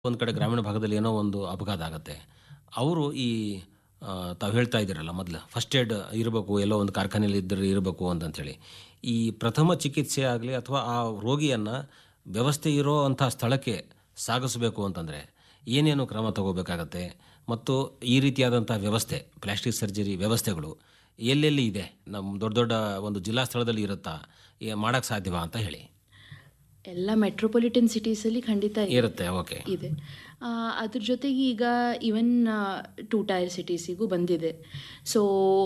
ಒಂದು ಕಡೆ ಗ್ರಾಮೀಣ ಭಾಗದಲ್ಲಿ ಏನೋ ಒಂದು ಅಪಘಾತ ಆಗುತ್ತೆ ಅವರು ಈ ಆ, ತಾವು ಹೇಳ್ತಾ ಇದ್ದೀರಲ್ಲ ಮೊದಲು ಫಸ್ಟ್ ಏಡ್ ಇರಬೇಕು ಎಲ್ಲೋ ಒಂದು ಕಾರ್ಖಾನೆಯಲ್ಲಿ ಇದ್ದರೆ ಇರಬೇಕು ಅಂತಂಥೇಳಿ ಈ ಪ್ರಥಮ ಚಿಕಿತ್ಸೆ ಆಗಲಿ ಅಥವಾ ಆ ರೋಗಿಯನ್ನು ವ್ಯವಸ್ಥೆ ಇರೋ ಅಂಥ ಸ್ಥಳಕ್ಕೆ ಸಾಗಿಸಬೇಕು ಅಂತಂದರೆ ಏನೇನು ಕ್ರಮ ತಗೋಬೇಕಾಗತ್ತೆ ಮತ್ತು ಈ ರೀತಿಯಾದಂಥ ವ್ಯವಸ್ಥೆ ಪ್ಲಾಸ್ಟಿಕ್ ಸರ್ಜರಿ ವ್ಯವಸ್ಥೆಗಳು ಎಲ್ಲೆಲ್ಲಿ ಇದೆ ನಮ್ಮ ದೊಡ್ಡ ದೊಡ್ಡ ಒಂದು ಜಿಲ್ಲಾ ಸ್ಥಳದಲ್ಲಿ ಇರುತ್ತಾ ಮಾಡೋಕ್ಕೆ ಸಾಧ್ಯವಾ ಅಂತ ಹೇಳಿ ಎಲ್ಲ ಮೆಟ್ರೋಪಾಲಿಟನ್ ಸಿಟೀಸಲ್ಲಿ ಖಂಡಿತ ಇದೆ. ಇರುತ್ತೆ ಓಕೆ ಇದೆ ಆ, ಅದ್ರ ಜೊತೆಗೆ ಈಗ ಈವನ್ ಟೂ ಟೈರ್ ಸಿಟೀಸಿಗೂ ಬಂದಿದೆ ಸೊ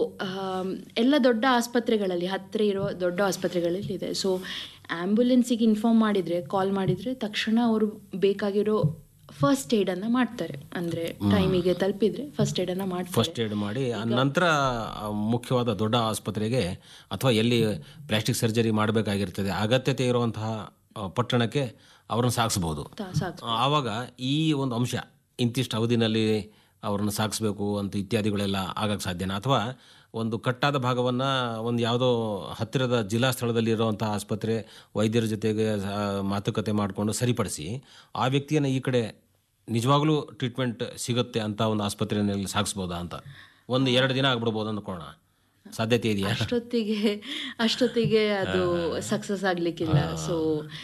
ಎಲ್ಲ ದೊಡ್ಡ ಆಸ್ಪತ್ರೆಗಳಲ್ಲಿ ಹತ್ತಿರ ಇರೋ ದೊಡ್ಡ ಆಸ್ಪತ್ರೆಗಳಲ್ಲಿ ಇದೆ ಸೊ ಆ್ಯಂಬುಲೆನ್ಸಿಗೆ ಇನ್ಫಾರ್ಮ್ ಮಾಡಿದರೆ ಕಾಲ್ ಮಾಡಿದರೆ ತಕ್ಷಣ ಅವರು ಬೇಕಾಗಿರೋ ಫಸ್ಟ್ ಏಡನ್ನು ಮಾಡ್ತಾರೆ ಅಂದರೆ ಟೈಮಿಗೆ ತಲುಪಿದರೆ ಫಸ್ಟ್ ಏಡನ್ನು ಮಾಡ್ತಾರೆ ಫಸ್ಟ್ ಏಡ್ ಮಾಡಿ ಆ ನಂತರ ಆ ಮುಖ್ಯವಾದ ದೊಡ್ಡ ಆಸ್ಪತ್ರೆಗೆ ಅಥವಾ ಎಲ್ಲಿ ಪ್ಲಾಸ್ಟಿಕ್ ಸರ್ಜರಿ ಮಾಡಬೇಕಾಗಿರ್ತದೆ ಅಗತ್ಯತೆ ಇರುವಂತಹ ಆ, ಪಟ್ಟಣಕ್ಕೆ ಅವ್ರನ್ನ ಸಾಗಿಸ್ಬೋದು ತಾ- ಸಾಕು ಆವಾಗ ಈ ಒಂದು ಅಂಶ ಇಂತಿಷ್ಟು ಅವಧಿನಲ್ಲಿ ಅವ್ರನ್ನ ಸಾಗಿಸ್ಬೇಕು ಅಂತ ಇತ್ಯಾದಿಗಳೆಲ್ಲ ಆಗಕ್ಕೆ ಸಾಧ್ಯನಾ ಅಥವಾ ಒಂದು ಕಟ್ಟಾದ ಭಾಗವನ್ನು ಒಂದು ಯಾವುದೋ ಹತ್ತಿರದ ಜಿಲ್ಲಾ ಸ್ಥಳದಲ್ಲಿ ಇರುವಂಥ ಆಸ್ಪತ್ರೆ ವೈದ್ಯರ ಜೊತೆಗೆ ಆ, ಮಾತುಕತೆ ಮಾಡಿಕೊಂಡು ಸರಿಪಡಿಸಿ ಆ ವ್ಯಕ್ತಿಯನ್ನು ಈ ಕಡೆ ನಿಜವಾಗ್ಲೂ ಟ್ರೀಟ್ಮೆಂಟ್ ಸಿಗುತ್ತೆ ಅಂತ ಒಂದು ಆಸ್ಪತ್ರೆಯಲ್ಲಿ ಸಾಗಿಸ್ಬೋದಾ ಅಂತ ಒಂದು ಎರಡು ದಿನ ಆಗ್ಬಿಡ್ಬೋದು ಅಂದ್ಕೊಳ್ಳೋಣ ಸಾಧ್ಯತೆ ಇದೆಯಾ ಅಷ್ಟೊತ್ತಿಗೆ ಅಷ್ಟೊತ್ತಿಗೆ ಅದು ಸಕ್ಸಸ್ ಆಗ್ಲಿಕ್ಕಿಲ್ಲ ಸೊ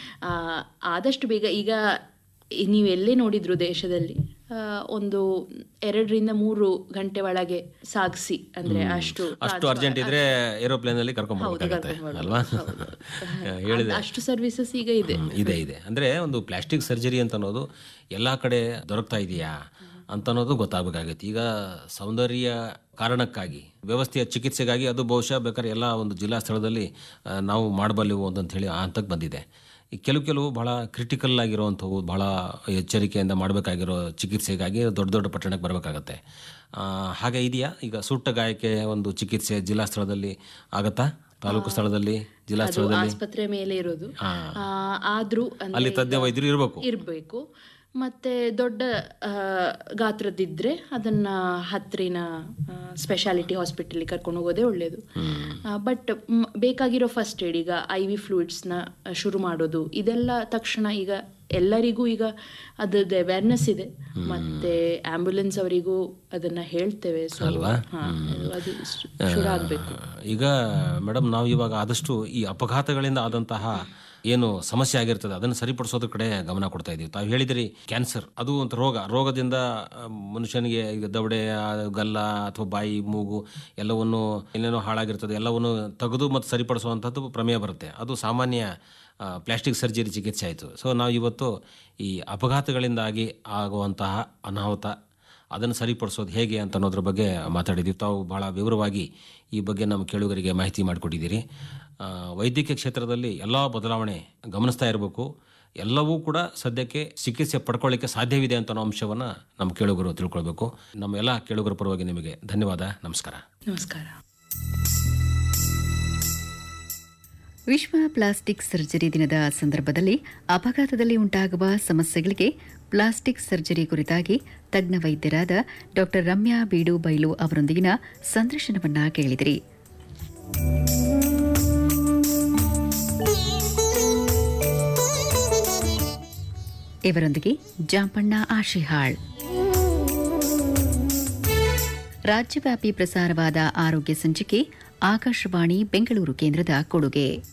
ಆದಷ್ಟು ಬೇಗ ಈಗ ನೀವು ಎಲ್ಲೇ ನೋಡಿದ್ರು ದೇಶದಲ್ಲಿ ಆ, ಒಂದು ಎರಡರಿಂದ ಮೂರು ಗಂಟೆ ಒಳಗೆ ಸಾಗಿಸಿ ಅಂದ್ರೆ ಅಷ್ಟು ಅಷ್ಟು ಅರ್ಜೆಂಟ್ ಇದ್ರೆ ಏರೋಪ್ಲೇನಲ್ಲಿ ಕರ್ಕೊಂಡ್ಬರ್ಬೇಕಾಗತ್ತೆ ಅಲ್ವಾ ಹೇಳಿದೆ ಅಷ್ಟು ಸರ್ವಿಸಸ್ ಈಗ ಇದೆ ಹ್ಮ್, ಇದೆ ಇದೆ ಅಂದರೆ ಒಂದು ಪ್ಲಾಸ್ಟಿಕ್ ಸರ್ಜರಿ ಅಂತ ಅನ್ನೋದು ಎಲ್ಲ ಕಡೆ ದೊರಕ್ತಾ ಇದೆಯಾ ಅಂತ ಅನ್ನೋದು ಗೊತ್ತಾಗಬೇಕಾಗೈತಿ ಈಗ ಸೌಂದರ್ಯ ಕಾರಣಕ್ಕಾಗಿ ವ್ಯವಸ್ಥೆಯ ಚಿಕಿತ್ಸೆಗಾಗಿ ಅದು ಬಹುಶಃ ಬೇಕಾದ್ರೆ ಎಲ್ಲ ಒಂದು ಜಿಲ್ಲಾ ಸ್ಥಳದಲ್ಲಿ ಆ, ನಾವು ಮಾಡಬಲ್ಲೆವು ಅಂತ ಹೇಳಿ ಆ ಹಂತಕ್ಕೆ ಬಂದಿದೆ ಈ ಕೆಲವು ಕೆಲವು ಬಹಳ ಕ್ರಿಟಿಕಲ್ ಆಗಿರುವಂಥವು ಬಹಳ ಎಚ್ಚರಿಕೆಯಿಂದ ಮಾಡಬೇಕಾಗಿರೋ ಚಿಕಿತ್ಸೆಗಾಗಿ ದೊಡ್ಡ ದೊಡ್ಡ ಪಟ್ಟಣಕ್ಕೆ ಬರಬೇಕಾಗತ್ತೆ ಆ, ಹಾಗೆ ಇದೆಯಾ ಈಗ ಸುಟ್ಟ ಗಾಯಕ್ಕೆ ಒಂದು ಚಿಕಿತ್ಸೆ ಜಿಲ್ಲಾ ಸ್ಥಳದಲ್ಲಿ ಆಗತ್ತಾ ತಾಲೂಕು ಸ್ಥಳದಲ್ಲಿ ಜಿಲ್ಲಾ ಅದು ಸ್ಥಳದಲ್ಲಿ ಆಸ್ಪತ್ರೆ ಮೇಲೆ ಇರೋದು ಹಾ. ಆ, ಆದ್ರೂ ಅಂದ್ರೆ ಅಲ್ಲಿ ತಜ್ಞ ವೈದ್ಯರು ಇರಬೇಕು ಇರಬೇಕು ಮತ್ತೆ ದೊಡ್ಡ ಆ, ಗಾತ್ರದಿದ್ರೆ ಅದನ್ನ ಹತ್ತಿರಿನ ಸ್ಪೆಷಾಲಿಟಿ ಹಾಸ್ಪಿಟಲ್ ಕರ್ಕೊಂಡು ಹೋಗೋದೇ ಒಳ್ಳೆಯದು ಬಟ್ ಬೇಕಾಗಿರೋ ಫಸ್ಟ್ ಏಡ್ ಈಗ ಐ ವಿ ಫ್ಲೂಯಿಡ್ಸ್ನ ಶುರು ಮಾಡೋದು ಇದೆಲ್ಲ ತಕ್ಷಣ ಈಗ ಎಲ್ಲರಿಗೂ ಈಗ ಅದ್ರದ್ದು ಅವೇರ್ನೆಸ್ ಇದೆ ಮತ್ತೆ ಆಂಬ್ಯುಲೆನ್ಸ್ ಅವರಿಗೂ ಅದನ್ನ ಹೇಳ್ತೇವೆ ಸೊ ಅದು ಶು- ಶುರು ಆಗಬೇಕು ಈಗ ಮೇಡಮ್ ನಾವು ಇವಾಗ ಆದಷ್ಟು ಈ ಅಪಘಾತಗಳಿಂದ ಆದಂತಹ ಏನು ಸಮಸ್ಯೆ ಆಗಿರ್ತದೆ ಅದನ್ನು ಸರಿಪಡಿಸೋದ್ರ ಕಡೆ ಗಮನ ಕೊಡ್ತಾ ಇದ್ದೀವಿ ತಾವು ಹೇಳಿದಿರಿ ಕ್ಯಾನ್ಸರ್ ಅದು ಒಂದು ರೋಗ ರೋಗದಿಂದ ಆ, ಮನುಷ್ಯನಿಗೆ ಈಗ ದವಡೆ ಆ, ಗಲ್ಲ ಅಥವಾ ಬಾಯಿ ಮೂಗು ಎಲ್ಲವನ್ನು ಏನೇನೋ ಹಾಳಾಗಿರ್ತದೆ ಎಲ್ಲವನ್ನು ತೆಗೆದು ಮತ್ತು ಸರಿಪಡಿಸುವಂಥದ್ದು ಪ್ರಮೇಯ ಬರುತ್ತೆ ಅದು ಸಾಮಾನ್ಯ ಪ್ಲಾಸ್ಟಿಕ್ ಸರ್ಜರಿ ಚಿಕಿತ್ಸೆ ಆಯಿತು ಸೊ ನಾವು ಇವತ್ತು ಈ ಅಪಘಾತಗಳಿಂದಾಗಿ ಆಗುವಂತಹ ಅನಾಹುತ ಅದನ್ನು ಸರಿಪಡಿಸೋದು ಹೇಗೆ ಅಂತ ಅನ್ನೋದ್ರ ಬಗ್ಗೆ ಮಾತಾಡಿದ್ದೀವಿ ತಾವು ಭಾಳ ವಿವರವಾಗಿ ಈ ಬಗ್ಗೆ ನಮ್ಮ ಕೇಳುಗರಿಗೆ ಮಾಹಿತಿ ಮಾಡಿಕೊಟ್ಟಿದ್ದೀರಿ ಆ, ವೈದ್ಯಕೀಯ ಕ್ಷೇತ್ರದಲ್ಲಿ ಎಲ್ಲ ಬದಲಾವಣೆ ಗಮನಿಸ್ತಾ ಇರಬೇಕು ಎಲ್ಲವೂ ಕೂಡ ಸದ್ಯಕ್ಕೆ ಚಿಕಿತ್ಸೆ ಪಡ್ಕೊಳ್ಳಿಕ್ಕೆ ಸಾಧ್ಯವಿದೆ ಅಂತ ಅನ್ನೋ ಅಂಶವನ್ನು ನಮ್ಮ ಕೇಳುಗರು ತಿಳ್ಕೊಳ್ಬೇಕು ನಮ್ಮ ಎಲ್ಲ ಕೇಳುಗರ ಪರವಾಗಿ ನಿಮಗೆ ಧನ್ಯವಾದ ನಮಸ್ಕಾರ ನಮಸ್ಕಾರ ವಿಶ್ವ ಪ್ಲಾಸ್ಟಿಕ್ ಸರ್ಜರಿ ದಿನದ ಸಂದರ್ಭದಲ್ಲಿ ಅಪಘಾತದಲ್ಲಿ ಉಂಟಾಗುವ ಸಮಸ್ಯೆಗಳಿಗೆ ಪ್ಲಾಸ್ಟಿಕ್ ಸರ್ಜರಿ ಕುರಿತಾಗಿ ತಜ್ಞ ವೈದ್ಯರಾದ ಡಾ ರಮ್ಯಾ ಬೀಡು ಬೈಲು ಅವರೊಂದಿಗಿನ ಸಂದರ್ಶನವನ್ನ ಕೇಳಿದಿರಿ ಇವರೊಂದಿಗೆ ಜಾಂಪಣ್ಣ ಆಶಿಹಾಳ್ ರಾಜ್ಯವ್ಯಾಪಿ ಪ್ರಸಾರವಾದ ಆರೋಗ್ಯ ಸಂಚಿಕೆ ಆಕಾಶವಾಣಿ ಬೆಂಗಳೂರು ಕೇಂದ್ರದ ಕೊಡುಗೆ